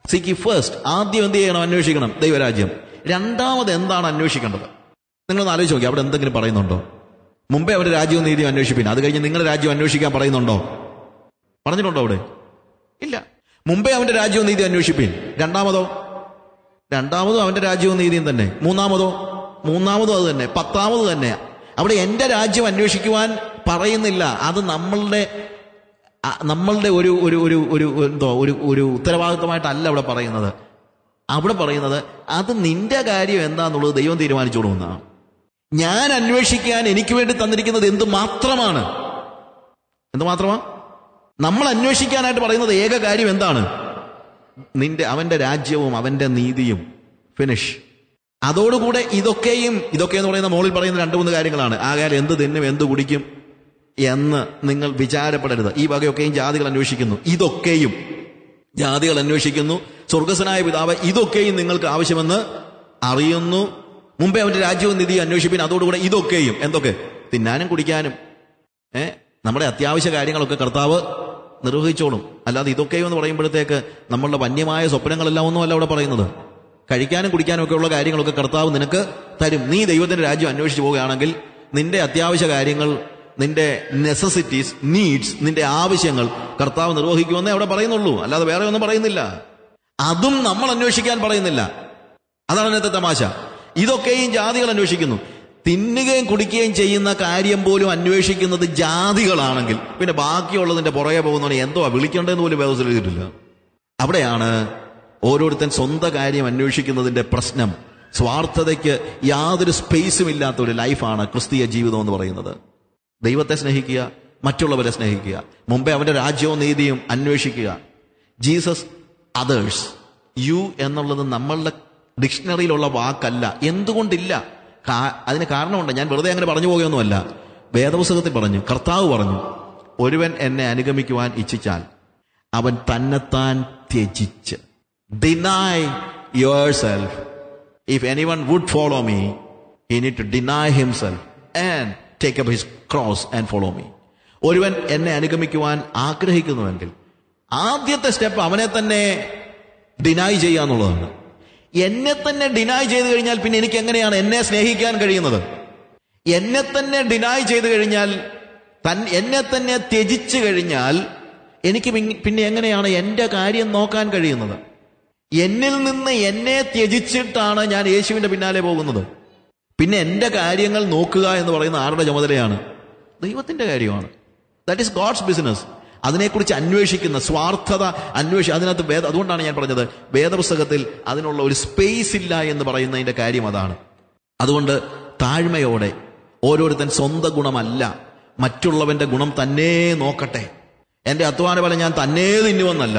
seek first ആദ്യം എന്ത് ചെയ്യണം അന്വേഷിക്കണം ദൈവരാജ്യം രണ്ടാമത് എന്താണ് അന്വേഷിക്കേണ്ടത് നിങ്ങളൊന്ന് ആലോചിച്ച് നോക്കി അവിടെ എന്തെങ്കിലും പറയുന്നുണ്ടോ മുമ്പേ അവരുടെ രാജ്യവും നീതിയും അന്വേഷിപ്പിൻ അത് കഴിഞ്ഞ് നിങ്ങളുടെ രാജ്യം അന്വേഷിക്കാൻ പറയുന്നുണ്ടോ പറഞ്ഞിട്ടുണ്ടോ അവിടെ ഇല്ല മുമ്പേ അവന്റെ രാജ്യവും നീതി അന്വേഷിപ്പിൻ രണ്ടാമതോ രണ്ടാമതും അവന്റെ രാജ്യവും നീതിയും തന്നെ മൂന്നാമതോ മൂന്നാമതും അത് തന്നെ പത്താമത് തന്നെ അവിടെ എന്റെ രാജ്യം അന്വേഷിക്കുവാൻ പറയുന്നില്ല അത് നമ്മളുടെ ആ, നമ്മളുടെ ഒരു ഒരു ഒരു ഒരു എന്തോ ഒരു ഒരു ഉത്തരവാദിത്തമായിട്ടല്ല അവിടെ പറയുന്നത് അവിടെ പറയുന്നത് അത് നിന്റെ കാര്യം എന്താന്നുള്ളത് ദൈവം തീരുമാനിച്ചോളുമെന്നാണ് ഞാൻ അന്വേഷിക്കാൻ എനിക്ക് വേണ്ടി തന്നിരിക്കുന്നത് എന്ത് മാത്രമാണ് എന്ത് മാത്രമാ നമ്മൾ അന്വേഷിക്കാനായിട്ട് പറയുന്നത് ഏക കാര്യം എന്താണ് നിന്റെ അവന്റെ രാജ്യവും അവന്റെ നീതിയും ഫിനിഷ് അതോടുകൂടെ ഇതൊക്കെയും ഇതൊക്കെ എന്ന് പറയുന്ന മോളിൽ പറയുന്ന രണ്ട് മൂന്ന് കാര്യങ്ങളാണ് ആകാൽ എന്ത് തിന്നും എന്ത് കുടിക്കും എന്ന് നിങ്ങൾ വിചാരപ്പെടരുത് ഈ വകയൊക്കെയും ജാതികൾ അന്വേഷിക്കുന്നു ഇതൊക്കെയും ജാതികൾ അന്വേഷിക്കുന്നു സ്വർഗസ്വനായ പിതാവ് ഇതൊക്കെയും നിങ്ങൾക്ക് ആവശ്യമെന്ന് അറിയുന്നു മുമ്പേ അവന്റെ രാജ്യവും നിധി അന്വേഷിപ്പിൻ അതോടുകൂടെ ഇതൊക്കെയും എന്തൊക്കെ തിന്നാനും കുടിക്കാനും ഏ നമ്മുടെ അത്യാവശ്യ കാര്യങ്ങളൊക്കെ കർത്താവ് നിർവഹിച്ചോളും അല്ലാതെ ഇതൊക്കെ എന്ന് പറയുമ്പോഴത്തേക്ക് നമ്മളുടെ വന്യമായ സ്വപ്നങ്ങളെല്ലാം ഒന്നും അല്ല അവിടെ പറയുന്നത് കഴിക്കാനും കുടിക്കാനും ഒക്കെ ഉള്ള കാര്യങ്ങളൊക്കെ കർത്താവ് നിനക്ക് തരും നീ ദൈവത്തിന്റെ രാജ്യം അന്വേഷിച്ചു പോവുകയാണെങ്കിൽ നിന്റെ അത്യാവശ്യ കാര്യങ്ങൾ നിന്റെ നെസസിറ്റീസ് നീഡ്സ് നിന്റെ ആവശ്യങ്ങൾ കർത്താവ് നിർവഹിക്കുമെന്നേ അവിടെ പറയുന്നുള്ളൂ അല്ലാതെ വേറെ ഒന്നും പറയുന്നില്ല അതും നമ്മൾ അന്വേഷിക്കാൻ പറയുന്നില്ല അതാണ് ഇന്നത്തെ തമാശ ഇതൊക്കെയും ജാതികൾ അന്വേഷിക്കുന്നു തിന്നുകയും കുടിക്കുകയും ചെയ്യുന്ന കാര്യം പോലും അന്വേഷിക്കുന്നത് ജാതികളാണെങ്കിൽ പിന്നെ ബാക്കിയുള്ളതിന്റെ പുറകെ പോകുന്നവനെ എന്തോ വിളിക്കേണ്ടതെന്ന് പോലും വ്യവസ്ഥ എഴുതിയിട്ടില്ല അവിടെയാണ് ഓരോരുത്തൻ സ്വന്തം കാര്യം അന്വേഷിക്കുന്നതിന്റെ പ്രശ്നം സ്വാർത്ഥതയ്ക്ക് യാതൊരു സ്പേസും ഇല്ലാത്ത ഒരു ലൈഫാണ് ക്രിസ്തീയ ജീവിതം എന്ന് പറയുന്നത് ദൈവത്തെ സ്നേഹിക്കുക മറ്റുള്ളവരെ സ്നേഹിക്കുക മുമ്പേ അവന്റെ രാജ്യവും നീതിയും അന്വേഷിക്കുക ജീസസ് അതേഴ്സ് യു എന്നുള്ളത് നമ്മളുടെ ഡിക്ഷണറിയിലുള്ള വാക്കല്ല എന്തുകൊണ്ടില്ല കാ- അതിന് കാരണമുണ്ട് ഞാൻ വെറുതെ അങ്ങനെ പറഞ്ഞു പോകുകയൊന്നുമല്ല വേദപുസ്തകത്തിൽ പറഞ്ഞു കർത്താവ് പറഞ്ഞു ഒരുവൻ എന്നെ അനുഗമിക്കുവാൻ ഇച്ഛിച്ചാൽ അവൻ തന്നെത്താൻ ത്യജിച്ച് deny your self if any one would follow me he need to deny himself and take up his cross and follow me ഒരുവൻ എന്നെ അനുഗമിക്കുവാൻ ആഗ്രഹിക്കുന്നുവെങ്കിൽ ആദ്യത്തെ സ്റ്റെപ്പ് അവനെ തന്നെ ഡിനായ് ചെയ്യുക എന്നുള്ളതാണ് എന്നെ തന്നെ ഡിനായ് ചെയ്തു കഴിഞ്ഞാൽ പിന്നെ എനിക്ക് എങ്ങനെയാണ് എന്നെ സ്നേഹിക്കാൻ കഴിയുന്നത് എന്നെ തന്നെ ഡിനായ് ചെയ്തു കഴിഞ്ഞാൽ തൻ എന്നെ തന്നെ ത്യജിച്ചു കഴിഞ്ഞാൽ എനിക്ക് പിൻ- പിന്നെ എങ്ങനെയാണ് എൻ്റെ കാര്യം നോക്കാൻ കഴിയുന്നത് എന്നിൽ നിന്ന് എന്നെ ത്യജിച്ചിട്ടാണ് ഞാൻ യേശുവിന്റെ പിന്നാലെ പോകുന്നത് പിന്നെ എൻ്റെ കാര്യങ്ങൾ നോക്കുക എന്ന് പറയുന്ന ആരുടെ ചുമതലയാണ് ദൈവത്തിന്റെ കാര്യമാണ് ദാറ്റ് ഈസ് ഗോഡ്സ് ബിസിനസ് അതിനെക്കുറിച്ച് അന്വേഷിക്കുന്ന സ്വാർത്ഥത അന്വേഷി അതിനകത്ത് വേദ അതുകൊണ്ടാണ് ഞാൻ പറഞ്ഞത് വേദപുസ്തകത്തിൽ അതിനുള്ള ഒരു സ്പേസ് ഇല്ല എന്ന് പറയുന്നതിന്റെ കാര്യം അതാണ് അതുകൊണ്ട് താഴ്മയോടെ ഓരോരുത്തൻ സ്വന്തം ഗുണമല്ല മറ്റുള്ളവന്റെ ഗുണം തന്നെ നോക്കട്ടെ എന്റെ അധ്വാന ഫലം ഞാൻ തന്നെ തിന്നുവെന്നല്ല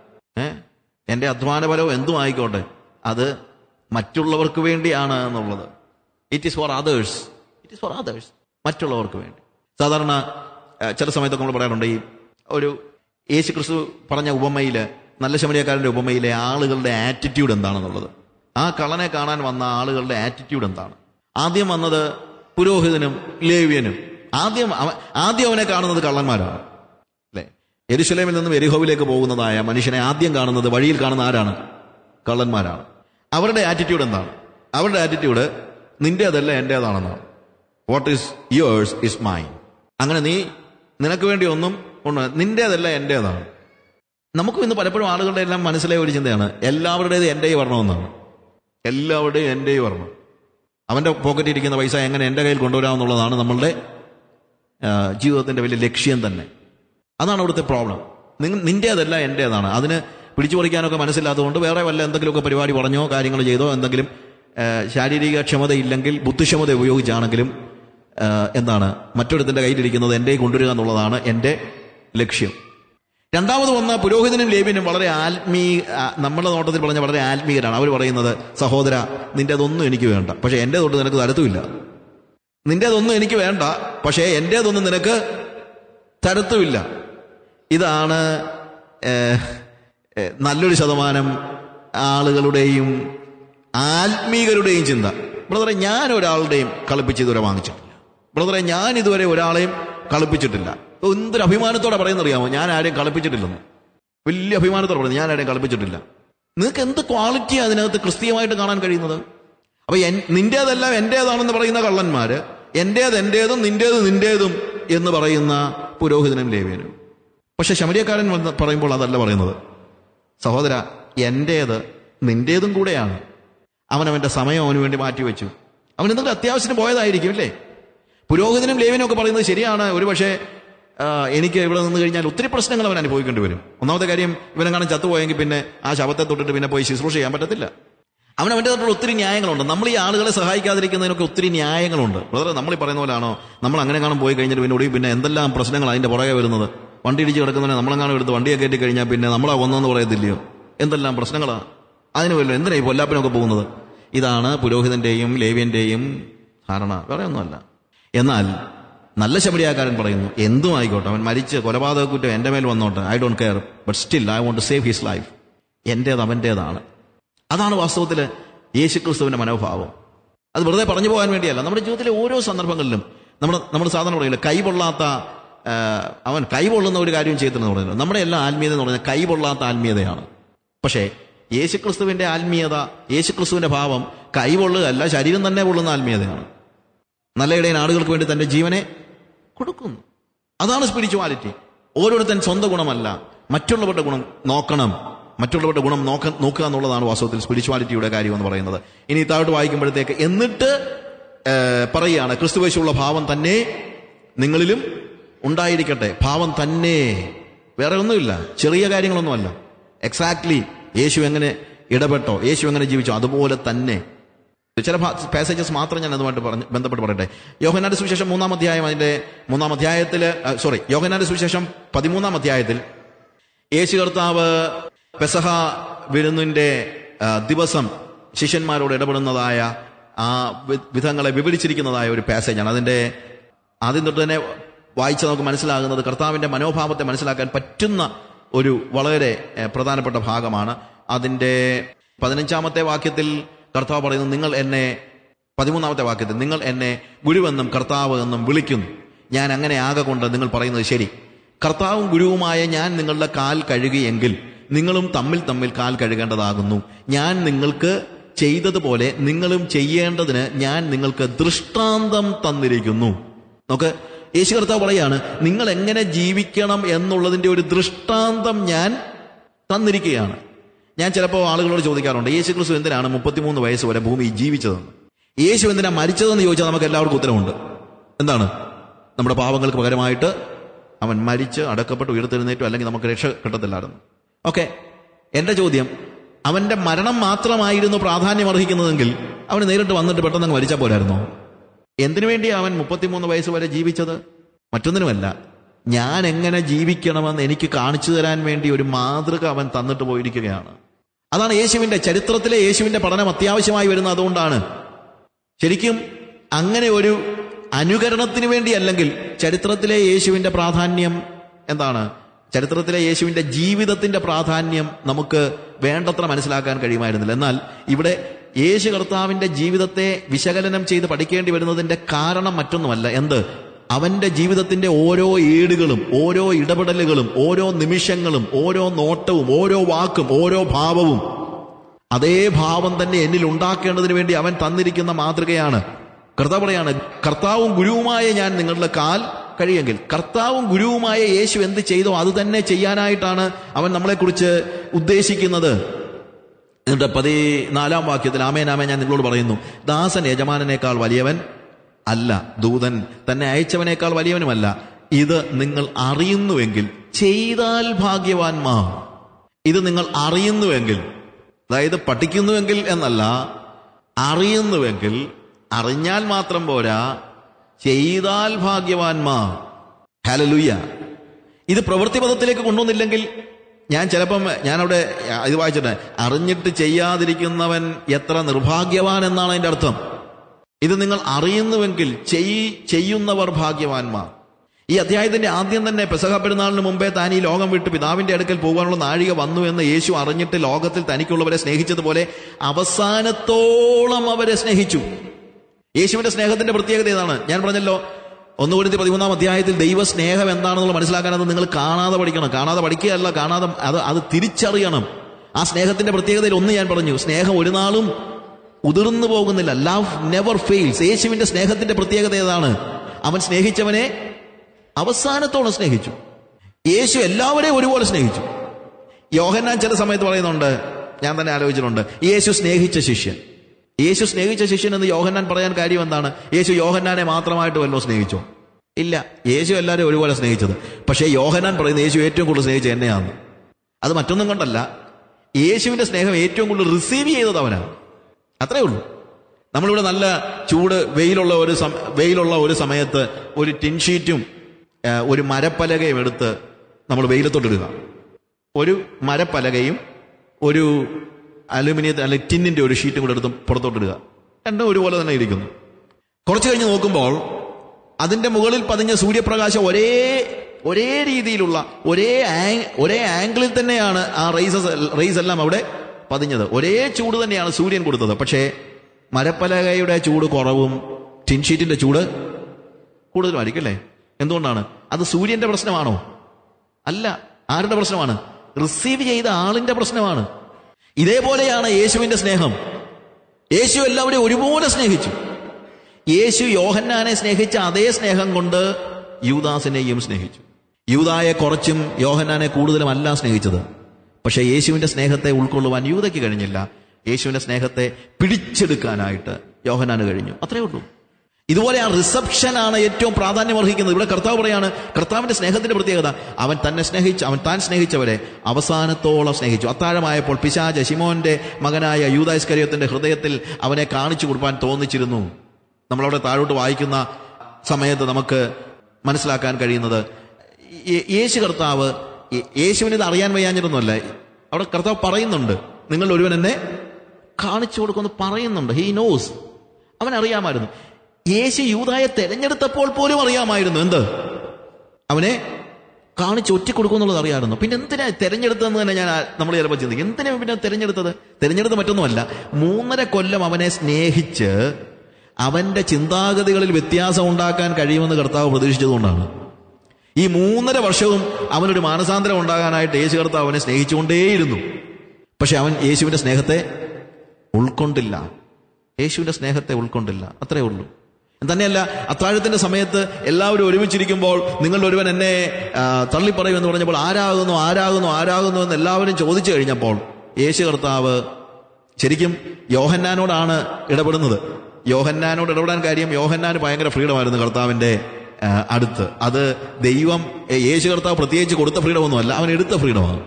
ഏ എന്റെ അധ്വാന ഫലവും എന്തും ആയിക്കോട്ടെ അത് മറ്റുള്ളവർക്ക് വേണ്ടിയാണ് എന്നുള്ളത് it is for others it is for others മറ്റുള്ളവർക്ക് വേണ്ടി സാധാരണ ഏഹ്, ചില സമയത്തൊക്കെ നമ്മൾ പറയാറുണ്ട് ഈ ഒരു യേശു ക്രിസ്തു പറഞ്ഞ ഉപമയില് നല്ല ശമരിയക്കാരന്റെ ഉപമയിലെ ആളുകളുടെ ആറ്റിറ്റ്യൂഡ് എന്താണെന്നുള്ളത് ആ കള്ളനെ കാണാൻ വന്ന ആളുകളുടെ ആറ്റിറ്റ്യൂഡ് എന്താണ് ആദ്യം വന്നത് പുരോഹിതനും ലേവ്യനും ആദ്യം അവ- ആദ്യം അവനെ കാണുന്നത് കള്ളന്മാരാണ് അല്ലെ എരുശലേമിൽ നിന്നും എരിഹോവിലേക്ക് പോകുന്നതായ മനുഷ്യനെ ആദ്യം കാണുന്നത് വഴിയിൽ കാണുന്ന ആരാണ് കള്ളന്മാരാണ് അവരുടെ ആറ്റിറ്റ്യൂഡ് എന്താണ് അവരുടെ ആറ്റിറ്റ്യൂഡ് നിന്റേതല്ല എന്റേതാണെന്നാണ് what is yours is mine അങ്ങനെ നീ നിനക്ക് വേണ്ടി ഒന്നും ഉണ്ട് നിന്റേതല്ല എന്റേതാണ് നമുക്കും ഇന്ന് പലപ്പോഴും ആളുകളുടെ എല്ലാം മനസ്സിലെ ഒരു ചിന്തയാണ് എല്ലാവരുടേത് എൻ്റെ വരണമെന്നാണ് എല്ലാവരുടെയും എൻ്റെ വരണം അവന്റെ പോക്കറ്റിൽ ഇരിക്കുന്ന പൈസ എങ്ങനെ എൻ്റെ കയ്യിൽ കൊണ്ടുവരാമെന്നുള്ളതാണ് നമ്മളുടെ ആ, ജീവിതത്തിന്റെ വലിയ ലക്ഷ്യം തന്നെ അതാണ് അവിടുത്തെ പ്രോബ്ലം നിങ്ങൾ നിന്റേതല്ല എന്റേതാണ് അതിന് പിടിച്ചു പറിക്കാനൊക്കെ മനസ്സില്ലാത്തതുകൊണ്ട് വേറെ വല്ല എന്തെങ്കിലുമൊക്കെ പരിപാടി പറഞ്ഞോ കാര്യങ്ങൾ ചെയ്തോ എന്തെങ്കിലും ആ, ശാരീരിക ക്ഷമത ഇല്ലെങ്കിൽ ബുദ്ധിക്ഷമത ഉപയോഗിച്ചാണെങ്കിലും ആ, എന്താണ് മറ്റൊരുത്തിന്റെ കയ്യിലിരിക്കുന്നത് എൻ്റെ കൊണ്ടുവരിക എന്നുള്ളതാണ് എൻ്റെ ലക്ഷ്യം രണ്ടാമത് വന്ന പുരോഹിതനും ലേബിനും വളരെ ആത്മീയ ആ, നമ്മുടെ നോട്ടത്തിൽ പറഞ്ഞ വളരെ ആത്മീയരാണ് അവർ പറയുന്നത് സഹോദര നിന്റേതൊന്നും എനിക്ക് വേണ്ട പക്ഷെ എൻ്റെ തൊട്ട് നിനക്ക് തരത്തുമില്ല നിന്റേതൊന്നും എനിക്ക് വേണ്ട പക്ഷേ എന്റേതൊന്നും നിനക്ക് തരത്തുമില്ല ഇതാണ് ഏഹ്, ഏഹ്, നല്ലൊരു ശതമാനം ആളുകളുടെയും ആത്മീകരുടെയും ചിന്ത ബ്രദറെ ഞാൻ ഒരാളുടെയും കളിപ്പിച്ച് ഇതുവരെ വാങ്ങിച്ചിട്ടില്ല ബ്രദറെ ഞാൻ ഇതുവരെ ഒരാളെയും കളിപ്പിച്ചിട്ടില്ല എന്തൊരു അഭിമാനത്തോടെ പറയുന്നറിയാമോ ഞാൻ ആരെയും കളിപ്പിച്ചിട്ടില്ലെന്ന് വലിയ അഭിമാനത്തോടെ പറയുന്നത് ഞാൻ ആരെയും കളിപ്പിച്ചിട്ടില്ല നിങ്ങൾക്ക് എന്ത് ക്വാളിറ്റി അതിനകത്ത് ക്രിസ്തീയമായിട്ട് കാണാൻ കഴിയുന്നത് അപ്പൊ എൻ- നിന്റേതെല്ലാം എന്റേതാണെന്ന് പറയുന്ന കള്ളന്മാര് എന്റേത് എന്റേതും നിന്റേത് നിന്റേതും എന്ന് പറയുന്ന പുരോഹിതനും ലേവ്യനും പക്ഷെ ശമരിയക്കാരൻ വന്ന് പറയുമ്പോൾ അതല്ല പറയുന്നത് സഹോദര എന്റേത് നിന്റേതും കൂടെയാണ് അവൻ അവന്റെ സമയം അവന് വേണ്ടി മാറ്റിവെച്ചു അവൻ എന്തെങ്കിലും അത്യാവശ്യത്തിന് പോയതായിരിക്കും അല്ലേ പുരോഹിതനും ലേവനും ഒക്കെ പറയുന്നത് ശരിയാണ് ഒരുപക്ഷെ ആ, എനിക്ക് ഇവിടെ നിന്ന് കഴിഞ്ഞാൽ ഒത്തിരി പ്രശ്നങ്ങൾ അവൻ അനുഭവിക്കേണ്ടി വരും ഒന്നാമത്തെ കാര്യം ഇവനെങ്ങാനും ചത്തുപോയെങ്കിൽ പിന്നെ ആ ശവത്തെ തൊട്ടിട്ട് പിന്നെ പോയി ശുശ്രൂഷ ചെയ്യാൻ പറ്റത്തില്ല അവൻ അവൻ്റെ തൊട്ടുള്ള ഒത്തിരി ന്യായങ്ങളുണ്ട് നമ്മൾ ഈ ആളുകളെ സഹായിക്കാതിരിക്കുന്നതിനൊക്കെ ഒത്തിരി ന്യായങ്ങളുണ്ട് ബ്രദർ നമ്മൾ ഈ പറയുന്ന പോലാണോ നമ്മൾ അങ്ങനെ കാണാൻ പോയി കഴിഞ്ഞിട്ട് പിന്നെ ഒടുവിൽ പിന്നെ എന്തെല്ലാം പ്രശ്നങ്ങൾ അതിന്റെ പുറകെ വരുന്നത് വണ്ടി ഇടിച്ച് കിടക്കുന്നവനെ നമ്മളെങ്ങാനും എടുത്ത് വണ്ടിയെ കയറ്റി കഴിഞ്ഞാൽ പിന്നെ നമ്മളാ കൊന്നെന്ന് പറയത്തില്ലയോ എന്തെല്ലാം പ്രശ്നങ്ങളാണ് അതിന് വല്ല എന്തിനാ ഈ പൊല്ലാപ്പിനൊക്കെ പോകുന്നത് ഇതാണ് പുരോഹിതന്റെയും ലേവ്യന്റെയും ധാരണ വേറെ ഒന്നുമല്ല എന്നാൽ നല്ല ശബരിയാക്കാരൻ പറയുന്നു എന്തും ആയിക്കോട്ടെ അവൻ മരിച്ച് കൊലപാതക കുറ്റം എന്റെ മേൽ വന്നോട്ടെ I don't care but still I won't save his life എന്റേത് അവന്റേതാണ് അതാണ് വാസ്തവത്തിൽ യേശുക്രിസ്തുവിന്റെ മനോഭാവം അത് വെറുതെ പറഞ്ഞു പോകാൻ വേണ്ടിയല്ല നമ്മുടെ ജീവിതത്തിലെ ഓരോ സന്ദർഭങ്ങളിലും നമ്മുടെ നമ്മൾ സാധാരണ പറയില്ല കൈ പൊള്ളാത്ത ആ, അവൻ കൈ പൊള്ളുന്ന ഒരു കാര്യം ചെയ്തില്ലെന്ന് പറയുന്നത് നമ്മുടെ എല്ലാ ആത്മീയത എന്ന് പറയുന്നത് കൈ പൊള്ളാത്ത ആത്മീയതയാണ് പക്ഷേ യേശുക്രിസ്തുവിന്റെ ആത്മീയത യേശുക്രിസ്തുവിന്റെ ഭാവം കൈ പൊള്ളുകയല്ല ശരീരം തന്നെ പൊള്ളുന്ന ആത്മീയതയാണ് നല്ല ഇടയൻ ആളുകൾക്ക് വേണ്ടി തന്റെ ജീവനെ കൊടുക്കുന്നു അതാണ് സ്പിരിച്വാലിറ്റി ഓരോരുത്തൻ സ്വന്തം ഗുണമല്ല മറ്റുള്ളവരുടെ ഗുണം നോക്കണം മറ്റുള്ളവരുടെ ഗുണം നോക്ക നോക്കുക എന്നുള്ളതാണ് വാസ്തവത്തിൽ സ്പിരിച്വാലിറ്റിയുടെ കാര്യം എന്ന് പറയുന്നത് ഇനി താഴോട്ട് വായിക്കുമ്പോഴത്തേക്ക് എന്നിട്ട് ഏഹ്, പറയുകയാണ് ക്രിസ്തുവേശുള്ള ഭാവം തന്നെ നിങ്ങളിലും ഉണ്ടായിരിക്കട്ടെ ഭാവം തന്നെ വേറെ ഒന്നുമില്ല ചെറിയ കാര്യങ്ങളൊന്നുമല്ല എക്സാക്ട്ലി യേശു എങ്ങനെ ഇടപെട്ടോ യേശു എങ്ങനെ ജീവിച്ചോ അതുപോലെ തന്നെ ചില പാസേജസ് മാത്രം ഞാൻ അതുമായിട്ട് പറഞ്ഞ് ബന്ധപ്പെട്ട് പറയട്ടെ യോഹനാന്റെ സുവിശേഷം മൂന്നാം അധ്യായം അതിന്റെ മൂന്നാം അധ്യായത്തില് സോറി യോഹനാന്റെ സുവിശേഷം പതിമൂന്നാം അധ്യായത്തിൽ യേശു കർത്താവ് പെസഹ വിരുന്നിന്റെ ആ, ദിവസം ശിഷ്യന്മാരോട് ഇടപെടുന്നതായ ആ വി- വിധങ്ങളെ വിവരിച്ചിരിക്കുന്നതായ ഒരു പാസേജാണ് അതിന്റെ ആദ്യം തൊട്ട് തന്നെ വായിച്ച് നമുക്ക് മനസ്സിലാകുന്നത് കർത്താവിന്റെ മനോഭാവത്തെ മനസ്സിലാക്കാൻ പറ്റുന്ന ഒരു വളരെ ഏ, പ്രധാനപ്പെട്ട ഭാഗമാണ് അതിന്റെ പതിനഞ്ചാമത്തെ വാക്യത്തിൽ കർത്താവ് പറയുന്നു നിങ്ങൾ എന്നെ പതിമൂന്നാമത്തെ വാക്യത്തിൽ നിങ്ങൾ എന്നെ ഗുരുവെന്നും കർത്താവ് എന്നും വിളിക്കുന്നു ഞാൻ അങ്ങനെ ആകെ കൊണ്ട് നിങ്ങൾ പറയുന്നത് ശരി കർത്താവും ഗുരുവുമായ ഞാൻ നിങ്ങളുടെ കാൽ കഴുകിയെങ്കിൽ നിങ്ങളും തമ്മിൽ തമ്മിൽ കാൽ കഴുകേണ്ടതാകുന്നു ഞാൻ നിങ്ങൾക്ക് ചെയ്തതുപോലെ നിങ്ങളും ചെയ്യേണ്ടതിന് ഞാൻ നിങ്ങൾക്ക് ദൃഷ്ടാന്തം തന്നിരിക്കുന്നു നോക്ക് യേശു കർത്താവ് പറയാണ് നിങ്ങൾ എങ്ങനെ ജീവിക്കണം എന്നുള്ളതിന്റെ ഒരു ദൃഷ്ടാന്തം ഞാൻ തന്നിരിക്കുകയാണ് ഞാൻ ചിലപ്പോൾ ആളുകളോട് ചോദിക്കാറുണ്ട് യേശു ക്രിസ്തു എന്തിനാണ് മുപ്പത്തിമൂന്ന് വയസ്സ് വരെ ഭൂമി ജീവിച്ചതെന്ന് യേശു എന്തിനാ മരിച്ചതെന്ന് ചോദിച്ചാൽ നമുക്ക് എല്ലാവർക്കും ഉത്തരവുണ്ട് എന്താണ് നമ്മുടെ പാവങ്ങൾക്ക് പകരമായിട്ട് അവൻ മരിച്ച് അടക്കപ്പെട്ട് ഉയർത്തെഴുന്നേറ്റു അല്ലെങ്കിൽ നമുക്ക് രക്ഷ കിട്ടത്തില്ലായിരുന്നു ഓക്കെ എന്റെ ചോദ്യം അവന്റെ മരണം മാത്രമായിരുന്നു പ്രാധാന്യം അർഹിക്കുന്നതെങ്കിൽ അവന് നേരിട്ട് വന്നിട്ട് പെട്ടെന്ന് അങ്ങ് മരിച്ചാൽ പോരായിരുന്നോ എന്തിനു വേണ്ടി അവൻ മുപ്പത്തിമൂന്ന് വയസ്സ് വരെ ജീവിച്ചത് മറ്റൊന്നിനുമല്ല ഞാൻ എങ്ങനെ ജീവിക്കണമെന്ന് എനിക്ക് കാണിച്ചു തരാൻ വേണ്ടി ഒരു മാതൃക അവൻ തന്നിട്ട് പോയിരിക്കുകയാണ് അതാണ് യേശുവിന്റെ ചരിത്രത്തിലെ യേശുവിന്റെ പഠനം അത്യാവശ്യമായി വരുന്നത് അതുകൊണ്ടാണ് ശരിക്കും അങ്ങനെ ഒരു അനുകരണത്തിന് വേണ്ടി അല്ലെങ്കിൽ ചരിത്രത്തിലെ യേശുവിന്റെ പ്രാധാന്യം എന്താണ് ചരിത്രത്തിലെ യേശുവിന്റെ ജീവിതത്തിന്റെ പ്രാധാന്യം നമുക്ക് വേണ്ടത്ര മനസ്സിലാക്കാൻ കഴിയുമായിരുന്നില്ല എന്നാൽ ഇവിടെ യേശു കർത്താവിന്റെ ജീവിതത്തെ വിശകലനം ചെയ്ത് പഠിക്കേണ്ടി വരുന്നതിന്റെ കാരണം മറ്റൊന്നുമല്ല എന്ത് അവന്റെ ജീവിതത്തിന്റെ ഓരോ ഏടുകളും ഓരോ ഇടപെടലുകളും ഓരോ നിമിഷങ്ങളും ഓരോ നോട്ടവും ഓരോ വാക്കും ഓരോ ഭാവവും അതേ ഭാവം തന്നെ എന്നിൽ ഉണ്ടാക്കേണ്ടതിന് വേണ്ടി അവൻ തന്നിരിക്കുന്ന മാതൃകയാണ് കർത്താവ് പറയാണ് കർത്താവും ഗുരുവുമായ ഞാൻ നിങ്ങളുടെ കാൽ കഴിയെങ്കിൽ കർത്താവും ഗുരുവുമായ യേശു എന്ത് ചെയ്തോ അത് തന്നെ ചെയ്യാനായിട്ടാണ് അവൻ നമ്മളെക്കുറിച്ച് ഉദ്ദേശിക്കുന്നത് എന്നിട്ട് പതിനാലാം വാക്യത്തിൽ ആമേൻ ആമേൻ ഞാൻ നിങ്ങളോട് പറയുന്നു ദാസൻ യജമാനനേക്കാൾ വലിയവൻ അല്ല ദൂതൻ തന്നെ അയച്ചവനേക്കാൾ വലിയവനുമല്ല ഇത് നിങ്ങൾ അറിയുന്നുവെങ്കിൽ ചെയ്താൽ ഭാഗ്യവാന്മാർ ഇത് നിങ്ങൾ അറിയുന്നുവെങ്കിൽ അതായത് പഠിക്കുന്നുവെങ്കിൽ എന്നല്ല അറിയുന്നുവെങ്കിൽ അറിഞ്ഞാൽ മാത്രം പോരാ ചെയ്താൽ ഭാഗ്യവാന്മാർ ഹലലുയ്യ ഇത് പ്രവൃത്തിപഥത്തിലേക്ക് കൊണ്ടുവന്നില്ലെങ്കിൽ ഞാൻ ചിലപ്പം ഞാനവിടെ ഇത് വായിച്ചിട്ട് അറിഞ്ഞിട്ട് ചെയ്യാതിരിക്കുന്നവൻ എത്ര നിർഭാഗ്യവാൻ എന്നാണ് അതിന്റെ അർത്ഥം ഇത് നിങ്ങൾ അറിയുന്നുവെങ്കിൽ ചെയ് ചെയ്യുന്നവർ ഭാഗ്യവാന്മാർ ഈ അധ്യായത്തിന്റെ ആദ്യം തന്നെ പെസഹ പെരുന്നാളിന് മുമ്പേ താൻ ഈ ലോകം വിട്ട് പിതാവിന്റെ അടുക്കൽ പോകാനുള്ള നാഴിക വന്നു എന്ന് യേശു അറിഞ്ഞിട്ട് ലോകത്തിൽ തനിക്കുള്ളവരെ സ്നേഹിച്ചതുപോലെ അവസാനത്തോളം അവരെ സ്നേഹിച്ചു യേശുവിന്റെ സ്നേഹത്തിന്റെ പ്രത്യേകത ഏതാണ് ഞാൻ പറഞ്ഞല്ലോ ഒന്നുകൂടി പതിമൂന്നാം അധ്യായത്തിൽ ദൈവ സ്നേഹം എന്താണെന്നുള്ള മനസ്സിലാക്കാൻ അത് നിങ്ങൾ കാണാതെ പഠിക്കണം കാണാതെ പഠിക്കുകയല്ല കാണാതെ അത് അത് തിരിച്ചറിയണം ആ സ്നേഹത്തിന്റെ പ്രത്യേകതയിൽ ഒന്ന് ഞാൻ പറഞ്ഞു സ്നേഹം ഒരു നാളും ഉതിർന്നു പോകുന്നില്ല ലവ് നെവർ ഫെയിൽസ് യേശുവിന്റെ സ്നേഹത്തിന്റെ പ്രത്യേകത ഏതാണ് അവൻ സ്നേഹിച്ചവനെ അവസാനത്തോളം സ്നേഹിച്ചു യേശു എല്ലാവരെയും ഒരുപോലെ സ്നേഹിച്ചു യോഹന്നാൻ ചില സമയത്ത് പറയുന്നുണ്ട് ഞാൻ തന്നെ ആലോചിച്ചിട്ടുണ്ട് യേശു സ്നേഹിച്ച ശിഷ്യൻ യേശു സ്നേഹിച്ച ശിഷ്യൻ എന്ന് യോഹന്നാൻ പറയാൻ കാര്യം എന്താണ് യേശു യോഹന്നാനെ മാത്രമായിട്ട് വല്ലോ സ്നേഹിച്ചോ ഇല്ല യേശു എല്ലാവരെയും ഒരുപോലെ സ്നേഹിച്ചത് പക്ഷേ യോഹന്നാൻ പറയുന്നത് യേശു ഏറ്റവും കൂടുതൽ സ്നേഹിച്ച എന്നെയാണ് അത് മറ്റൊന്നും കൊണ്ടല്ല യേശുവിന്റെ സ്നേഹം ഏറ്റവും കൂടുതൽ റിസീവ് ചെയ്തത് അവനാണ് അത്രേ ഉള്ളൂ നമ്മളിവിടെ നല്ല ചൂട് വെയിലുള്ള ഒരു സമ- വെയിലുള്ള ഒരു സമയത്ത് ഒരു ടിൻഷീറ്റും ആ, ഒരു മരപ്പലകയും എടുത്ത് നമ്മൾ വെയിലത്തോട്ടിടുക ഒരു മരപ്പലകയും ഒരു അലുമിനിയത്തിൽ അല്ലെങ്കിൽ ടിന്നിന്റെ ഒരു ഷീറ്റും കൂടെ എടുത്ത് പുറത്തോട്ടിടുക രണ്ടും ഒരുപോലെ തന്നെ ഇരിക്കുന്നു കുറച്ച് കഴിഞ്ഞ് നോക്കുമ്പോൾ അതിന്റെ മുകളിൽ പതിഞ്ഞ സൂര്യപ്രകാശം ഒരേ ഒരേ രീതിയിലുള്ള ഒരേ ആങ്- ഒരേ ആംഗിളിൽ തന്നെയാണ് ആ റൈസസ് റൈസ് എല്ലാം അവിടെ പതിഞ്ഞത് ഒരേ ചൂട് തന്നെയാണ് സൂര്യൻ കൊടുത്തത് പക്ഷേ മരപ്പലകയുടെ ചൂട് കുറവും ടിൻഷീറ്റിന്റെ ചൂട് കൂടുതലുമായിരിക്കും അല്ലേ എന്തുകൊണ്ടാണ് അത് സൂര്യന്റെ പ്രശ്നമാണോ അല്ല ആരുടെ പ്രശ്നമാണ് റിസീവ് ചെയ്ത ആളിന്റെ പ്രശ്നമാണ് ഇതേപോലെയാണ് യേശുവിന്റെ സ്നേഹം യേശു എല്ലാവരെയും ഒരുപോലെ സ്നേഹിച്ചു യേശു യോഹന്നാനെ സ്നേഹിച്ച അതേ സ്നേഹം കൊണ്ട് യൂദാസിനെയും സ്നേഹിച്ചു യൂദായെ കുറച്ചും യോഹന്നാനെ കൂടുതലും അല്ല സ്നേഹിച്ചത് പക്ഷേ യേശുവിന്റെ സ്നേഹത്തെ ഉൾക്കൊള്ളുവാൻ യൂതയ്ക്ക് കഴിഞ്ഞില്ല യേശുവിന്റെ സ്നേഹത്തെ പിടിച്ചെടുക്കാനായിട്ട് യോഹന്നാന് കഴിഞ്ഞു അത്രേ ഉള്ളൂ ഇതുപോലെ ആ റിസപ്ഷൻ ആണ് ഏറ്റവും പ്രാധാന്യം അർഹിക്കുന്നത് ഇവിടെ കർത്താവ് പറയാണ് കർത്താവിന്റെ സ്നേഹത്തിന്റെ പ്രത്യേകത അവൻ തന്നെ സ്നേഹിച്ചു അവൻ താൻ സ്നേഹിച്ചവരെ അവസാനത്തോളം സ്നേഹിച്ചു അത്താഴമായപ്പോൾ പിശാജ ശിമോന്റെ മകനായ യൂദാസ്കര്യത്തിന്റെ ഹൃദയത്തിൽ അവനെ കാണിച്ചു കൊടുക്കാൻ തോന്നിച്ചിരുന്നു നമ്മളവിടെ താഴോട്ട് വായിക്കുന്ന സമയത്ത് നമുക്ക് മനസ്സിലാക്കാൻ കഴിയുന്നത് യേ- യേശു കർത്താവ് യേ- യേശുവിന് ഇത് അറിയാൻ വയ്യാഞ്ഞിട്ടൊന്നുമല്ല അവിടെ കർത്താവ് പറയുന്നുണ്ട് നിങ്ങൾ ഒരുവൻ എന്നെ കാണിച്ചു കൊടുക്കുമെന്ന് പറയുന്നുണ്ട് ഹീ നോസ് അവൻ അറിയാമായിരുന്നു യേശു യൂതായെ തെരഞ്ഞെടുത്തപ്പോൾ പോലും അറിയാമായിരുന്നു എന്ത് അവനെ കാണിച്ച് ഒറ്റ കൊടുക്കുമെന്നുള്ളത് അറിയാമായിരുന്നു പിന്നെ എന്തിനാ തെരഞ്ഞെടുത്തതെന്ന് തന്നെ ഞാൻ ആ- നമ്മൾ ചിലപ്പോൾ ചിന്തിക്കും എന്തിനാ പിന്നെ തെരഞ്ഞെടുത്തത് തെരഞ്ഞെടുത്ത് മറ്റൊന്നുമല്ല മൂന്നര കൊല്ലം അവനെ സ്നേഹിച്ച് അവന്റെ ചിന്താഗതികളിൽ വ്യത്യാസം ഉണ്ടാക്കാൻ കഴിയുമെന്ന് കർത്താവ് പ്രതീക്ഷിച്ചതുകൊണ്ടാണ് ഈ മൂന്നര വർഷവും അവനൊരു മാനസാന്തരം ഉണ്ടാകാനായിട്ട് യേശു കർത്താവ് അവനെ സ്നേഹിച്ചുകൊണ്ടേയിരുന്നു പക്ഷെ അവൻ യേശുവിന്റെ സ്നേഹത്തെ ഉൾക്കൊണ്ടില്ല യേശുവിന്റെ സ്നേഹത്തെ ഉൾക്കൊണ്ടില്ല അത്രേ ഉള്ളൂ തന്നെയല്ല അത്താഴത്തിന്റെ സമയത്ത് എല്ലാവരും ഒരുമിച്ചിരിക്കുമ്പോൾ നിങ്ങൾ ഒരുവൻ എന്നെ ആ, തള്ളിപ്പറയുമെന്ന് പറഞ്ഞപ്പോൾ ആരാകുന്നു ആരാകുന്നു ആരാകുന്നു എന്ന് എല്ലാവരും ചോദിച്ചു കഴിഞ്ഞപ്പോൾ യേശു കർത്താവ് ശരിക്കും യോഹന്നാനോടാണ് ഇടപെടുന്നത് യോഹന്നാനോട് ഇടപെടാൻ കാര്യം യോഹന്നാന് ഭയങ്കര ഫ്രീഡമായിരുന്നു കർത്താവിന്റെ ആ, അടുത്ത് അത് ദൈവം ഏ, യേശു കർത്താവ് പ്രത്യേകിച്ച് കൊടുത്ത ഫ്രീഡം ഒന്നുമല്ല അവൻ എടുത്ത ഫ്രീഡമാണ്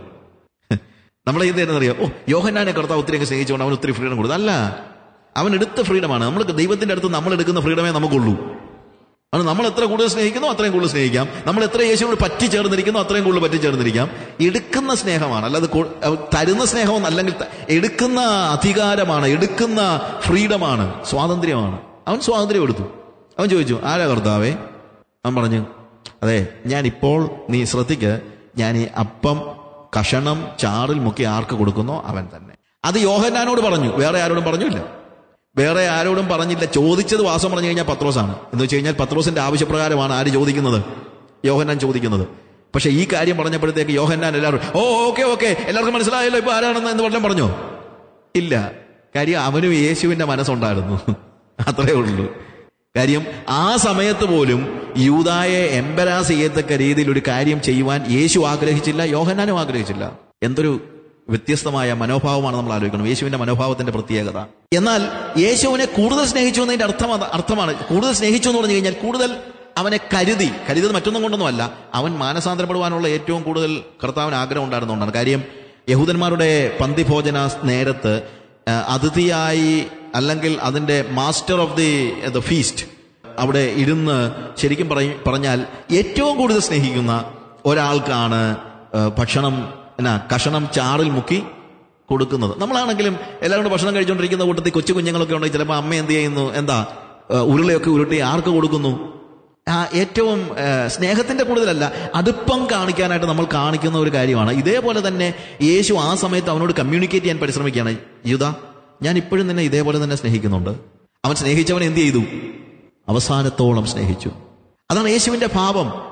നമ്മളെ ഇത് എന്നറിയാം ഓ യോഹന്നാനെ കർത്താവ് ഒത്തിരി അങ്ങ് സ്നേഹിച്ചുകൊണ്ട് അവൻ ഒത്തിരി ഫ്രീഡം കൊടുത്തു അല്ല അവൻ എടുത്ത ഫ്രീഡമാണ് നമ്മൾ ദൈവത്തിന്റെ അടുത്ത് നമ്മൾ എടുക്കുന്ന ഫ്രീഡമേ നമുക്കുള്ളൂ അത് നമ്മൾ എത്ര കൂടുതൽ സ്നേഹിക്കുന്നോ അത്രയും കൂടുതൽ സ്നേഹിക്കാം നമ്മൾ എത്ര യേശുവിനോട് പറ്റി ചേർന്നിരിക്കുന്നോ അത്രയും കൂടുതൽ പറ്റി ചേർന്നിരിക്കാം എടുക്കുന്ന സ്നേഹമാണ് അല്ലാതെ കൊ- അഹ് തരുന്ന സ്നേഹം അല്ലെങ്കിൽ ത- എടുക്കുന്ന അധികാരമാണ് എടുക്കുന്ന ഫ്രീഡമാണ് സ്വാതന്ത്ര്യമാണ് അവൻ സ്വാതന്ത്ര്യം എടുത്തു അവൻ ചോദിച്ചു ആരാ കർത്താവേ അവൻ പറഞ്ഞു അതെ ഞാൻ ഇപ്പോൾ നീ ശ്രദ്ധിക്ക് ഞാൻ ഈ അപ്പം കഷണം ചാറിൽ മുക്കി ആർക്ക് കൊടുക്കുന്നോ അവൻ തന്നെ അത് യോഹന്നാനോട് പറഞ്ഞു വേറെ ആരോടും പറഞ്ഞില്ല വേറെ ആരോടും പറഞ്ഞില്ല ചോദിച്ചത് വാസം പറഞ്ഞു കഴിഞ്ഞാൽ പത്രോസാണ് എന്ന് വെച്ച് കഴിഞ്ഞാൽ പത്രോസിന്റെ ആവശ്യപ്രകാരമാണ് ആര് ചോദിക്കുന്നത് യോഹന്നാൻ ചോദിക്കുന്നത് പക്ഷെ ഈ കാര്യം പറഞ്ഞപ്പോഴത്തേക്ക് യോഹന്നാൻ എല്ലാവരും ഓ ഓക്കെ ഓക്കെ എല്ലാവർക്കും മനസ്സിലായല്ലോ ഇപ്പൊ ആരാണെന്ന് എന്ന് വല്ലതും പറഞ്ഞോ ഇല്ല കാര്യം അവനും യേശുവിന്റെ മനസ്സുണ്ടായിരുന്നു അത്രേ ഉള്ളൂ കാര്യം ആ സമയത്ത് പോലും യൂതായെ എംബരാസ് ചെയ്യത്തക്ക രീതിയിൽ ഒരു കാര്യം ചെയ്യുവാൻ യേശു ആഗ്രഹിച്ചില്ല യോഹന്നാനും ആഗ്രഹിച്ചില്ല എന്തൊരു വ്യത്യസ്തമായ മനോഭാവമാണ് നമ്മൾ ആലോചിക്കണം യേശുവിന്റെ മനോഭാവത്തിന്റെ പ്രത്യേകത എന്നാൽ യേശുവിനെ കൂടുതൽ സ്നേഹിച്ചു എന്നതിന്റെ അർത്ഥം അത് അർത്ഥമാണ് കൂടുതൽ സ്നേഹിച്ചു എന്ന് പറഞ്ഞു കഴിഞ്ഞാൽ കൂടുതൽ അവനെ കരുതി കരുതിയത് മറ്റൊന്നും കൊണ്ടൊന്നുമല്ല അവൻ മാനസാന്തരപ്പെടുവാനുള്ള ഏറ്റവും കൂടുതൽ കർത്താവിന് ആഗ്രഹം ഉണ്ടായിരുന്നുകൊണ്ടാണ് കാര്യം യഹൂദന്മാരുടെ പന്തിഭോജന നേരത്ത് ആ, അതിഥിയായി അല്ലെങ്കിൽ അതിന്റെ master of the the feast അവിടെ ഇരുന്ന് ശരിക്കും പറയ- പറഞ്ഞാൽ ഏറ്റവും കൂടുതൽ സ്നേഹിക്കുന്ന ഒരാൾക്കാണ് ആ, ഭക്ഷണം എന്നാ കഷണം ചാറിൽ മുക്കി കൊടുക്കുന്നത് നമ്മളാണെങ്കിലും എല്ലാവരും കൂടെ ഭക്ഷണം കഴിച്ചുകൊണ്ടിരിക്കുന്ന കൂട്ടത്തിൽ കൊച്ചു കുഞ്ഞുങ്ങളൊക്കെ ഉണ്ടെങ്കിൽ ചിലപ്പോൾ അമ്മ എന്ത് ചെയ്യുന്നു എന്താ ആ, ഉരുളയൊക്കെ ഉരുട്ടി ആർക്ക് കൊടുക്കുന്നു ആ ഏറ്റവും ആ, സ്നേഹത്തിന്റെ കൂടുതലല്ല അടുപ്പം കാണിക്കാനായിട്ട് നമ്മൾ കാണിക്കുന്ന ഒരു കാര്യമാണ് ഇതേപോലെ തന്നെ യേശു ആ സമയത്ത് അവനോട് കമ്മ്യൂണിക്കേറ്റ് ചെയ്യാൻ പരിശ്രമിക്കുകയാണ് യുധ ഞാൻ ഇപ്പോഴും നിന്നെ ഇതേപോലെ തന്നെ സ്നേഹിക്കുന്നുണ്ട് അവൻ സ്നേഹിച്ചവൻ എന്ത് ചെയ്തു അവസാനത്തോളം സ്നേഹിച്ചു അതാണ് യേശുവിന്റെ ഭാവം